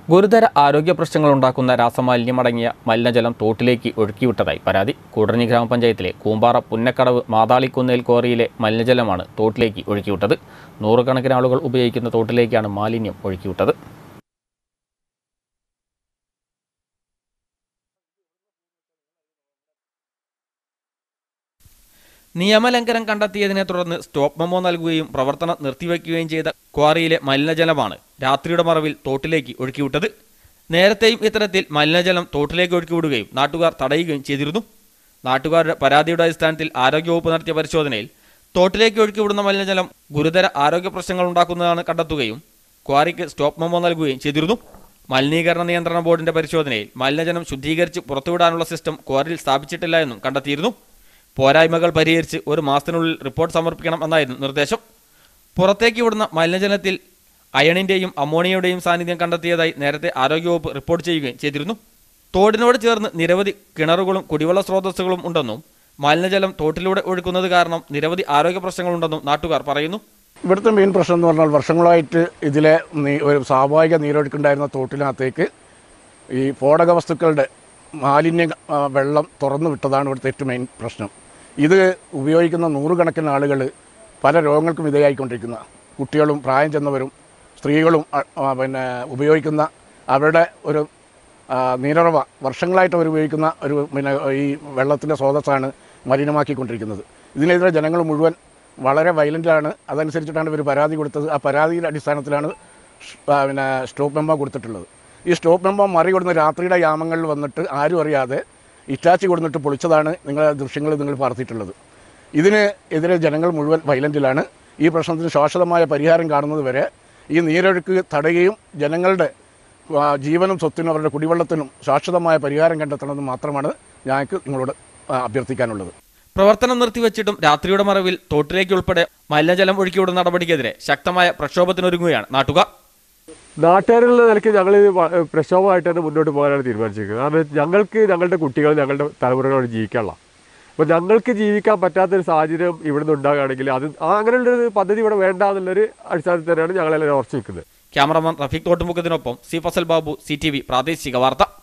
ഗുരുതര ആരോഗ്യ പ്രശ്നങ്ങൾ ഉണ്ടാക്കുന്ന രാസമാലിന്യമടങ്ങിയ മലിനജലം തോട്ടിലേക്ക് ഒഴുക്കിവിട്ടതായി പരാതി കൂടരഞ്ഞി ഗ്രാമപഞ്ചായത്തിലെ കൂമ്പാറ പുന്നക്കടവ് മാതാളിക്കുന്നേൽ കോറിയിലെ മലിനജലമാണ് തോട്ടിലേക്ക് ഒഴുക്കിവിട്ടത് നൂറുകണക്കിന് ആളുകൾ ഉപയോഗിക്കുന്ന തോട്ടിലേക്കാണ് മാലിന്യം ഒഴുക്കിവിട്ടത് നിയമലംഘനം കണ്ടെത്തിയതിനെ തുടർന്ന് സ്റ്റോപ്പ് മെമ്മോ നൽകുകയും പ്രവർത്തനം നിർത്തിവെക്കുകയും ചെയ്ത ക്വാറിയിലെ മലിനജലമാണ് രാത്രിയുടെ മറവിൽ തോട്ടിലേക്ക് ഒഴുക്കിവിട്ടത് നേരത്തെയും ഇത്തരത്തിൽ മലിനജലം തോട്ടിലേക്ക് ഒഴുക്കിവിടുകയും നാട്ടുകാർ തടയുകയും ചെയ്തിരുന്നു നാട്ടുകാരുടെ പരാതിയുടെ അടിസ്ഥാനത്തിൽ ആരോഗ്യവകുപ്പ് നടത്തിയ പരിശോധനയിൽ തോട്ടിലേക്ക് ഒഴുക്കിവിടുന്ന മലിനജലം ഗുരുതര ആരോഗ്യ പ്രശ്നങ്ങൾ ഉണ്ടാക്കുന്നതാണ് കണ്ടെത്തുകയും ക്വാറിക്ക് സ്റ്റോപ്പ് മെമ്മോ നൽകുകയും ചെയ്തിരുന്നു മലിനീകരണ നിയന്ത്രണ ബോർഡിന്റെ പരിശോധനയിൽ മലിനജലം ശുദ്ധീകരിച്ച് പുറത്തുവിടാനുള്ള സിസ്റ്റം ക്വാറിയിൽ സ്ഥാപിച്ചിട്ടില്ല എന്നും കണ്ടെത്തിയിരുന്നു പോരായ്മകൾ പരിഹരിച്ച് ഒരു മാസത്തിനുള്ളിൽ റിപ്പോർട്ട് സമർപ്പിക്കണം എന്നായിരുന്നു നിർദ്ദേശം പുറത്തേക്ക് വിടുന്ന മലിനജലത്തിൽ അയണിന്റെയും അമോണിയയുടെയും സാന്നിധ്യം കണ്ടെത്തിയതായി നേരത്തെ ആരോഗ്യവകുപ്പ് റിപ്പോർട്ട് ചെയ്യുകയും ചെയ്തിരുന്നു തോടിനോട് ചേർന്ന് നിരവധി കിണറുകളും കുടിവെള്ള സ്രോതസ്സുകളും ഉണ്ടെന്നും മലിനജലം തോട്ടിലൂടെ ഒഴുക്കുന്നത് കാരണം നിരവധി ആരോഗ്യ പ്രശ്നങ്ങളുണ്ടെന്നും നാട്ടുകാർ പറയുന്നു ഇവിടുത്തെ മെയിൻ പ്രശ്നം എന്ന് പറഞ്ഞാൽ വർഷങ്ങളായിട്ട് ഇതിലെ നീ- ഒരു സ്വാഭാവിക നീരൊഴുക്കുണ്ടായിരുന്ന തോട്ടിനകത്തേക്ക് ഈ സ്ഫോടക വസ്തുക്കളുടെ മാലിന്യ ആ, വെള്ളം തുറന്നു വിട്ടതാണ് ഇവിടുത്തെ ഏറ്റവും മെയിൻ പ്രശ്നം ഇത് ഉപയോഗിക്കുന്ന നൂറുകണക്കിന് ആളുകൾ പല രോഗങ്ങൾക്കും വിധേയമായിക്കൊണ്ടിരിക്കുന്ന കുട്ടികളും പ്രായം ചെന്നവരും സ്ത്രീകളും ആ, ആ, പിന്നെ ഉപയോഗിക്കുന്ന അവരുടെ ഒരു ആ, നീരുറവ വർഷങ്ങളായിട്ട് അവർ ഉപയോഗിക്കുന്ന ഒരു പിന്നെ ഈ വെള്ളത്തിൻ്റെ സ്രോതസ്സാണ് മലിനമാക്കിക്കൊണ്ടിരിക്കുന്നത് ഇതിനെതിരെ ജനങ്ങൾ മുഴുവൻ വളരെ വയലൻ്റാണ് അതനുസരിച്ചിട്ടാണ് ഇവർ പരാതി കൊടുത്തത് ആ പരാതിയുടെ അടിസ്ഥാനത്തിലാണ് ഷ്- ആ, പിന്നെ സ്റ്റോപ്പ് മെമ്പോ കൊടുത്തിട്ടുള്ളത് ഈ സ്റ്റോപ്പ് മെമ്പോ മറികടന്ന് രാത്രിയുടെ യാമങ്ങളിൽ വന്നിട്ട് ആരും അറിയാതെ ഇറ്റാച്ചി കൊടുത്തിട്ട് പൊളിച്ചതാണ് നിങ്ങളുടെ ദൃശ്യങ്ങൾ നിങ്ങൾ പറത്തിയിട്ടുള്ളത് ഇതിന് എതിരെ ജനങ്ങൾ മുഴുവൻ വയലൻറ്റിലാണ് ഈ പ്രശ്നത്തിന് ശാശ്വതമായ പരിഹാരം കാണുന്നത് വരെ ഈ നീരൊഴുക്ക് തടയുകയും ജനങ്ങളുടെ ആ, ജീവനും സ്വത്തിനും അവരുടെ കുടിവെള്ളത്തിനും ശാശ്വതമായ പരിഹാരം കണ്ടെത്തണമെന്ന് മാത്രമാണ് ഞങ്ങൾക്ക് നിങ്ങളോട് ആ, അഭ്യർത്ഥിക്കാനുള്ളത് പ്രവർത്തനം നിർത്തിവെച്ചിട്ടും രാത്രിയുടെ മറവിൽ തോട്ടിലേക്ക് ഉൾപ്പെടെ മലിനജലം ഒഴുക്കിവിടുന്ന നടപടിക്കെതിരെ ശക്തമായ പ്രക്ഷോഭത്തിനൊരുങ്ങുകയാണ് നാട്ടുകാർ നാട്ടുകാരുള്ള നിലയ്ക്ക് ഞങ്ങൾ പ്രക്ഷോഭമായിട്ട് തന്നെ മുന്നോട്ട് പോകാനാണ് തീരുമാനിച്ചിരിക്കുന്നത് കാരണം ഞങ്ങൾക്ക് ഞങ്ങളുടെ കുട്ടികൾ ഞങ്ങളുടെ തലമുറകളോട് ജീവിക്കാനുള്ള അപ്പോൾ ഞങ്ങൾക്ക് ജീവിക്കാൻ പറ്റാത്തൊരു സാഹചര്യം ഇവിടെ നിന്ന് ഉണ്ടാകുകയാണെങ്കിൽ അത് ആ അങ്ങനെയുള്ളൊരു പദ്ധതി ഇവിടെ വേണ്ട എന്നുള്ളൊരു അടിസ്ഥാനത്തിൽ തന്നെയാണ് ഞങ്ങളെല്ലാം ഉറച്ചു നിൽക്കുന്നത് ക്യാമറമാൻ റഫീഖ് തോട്ടുമുഖത്തിനൊപ്പം C Fazal Babu C T V പ്രാദേശിക വാർത്ത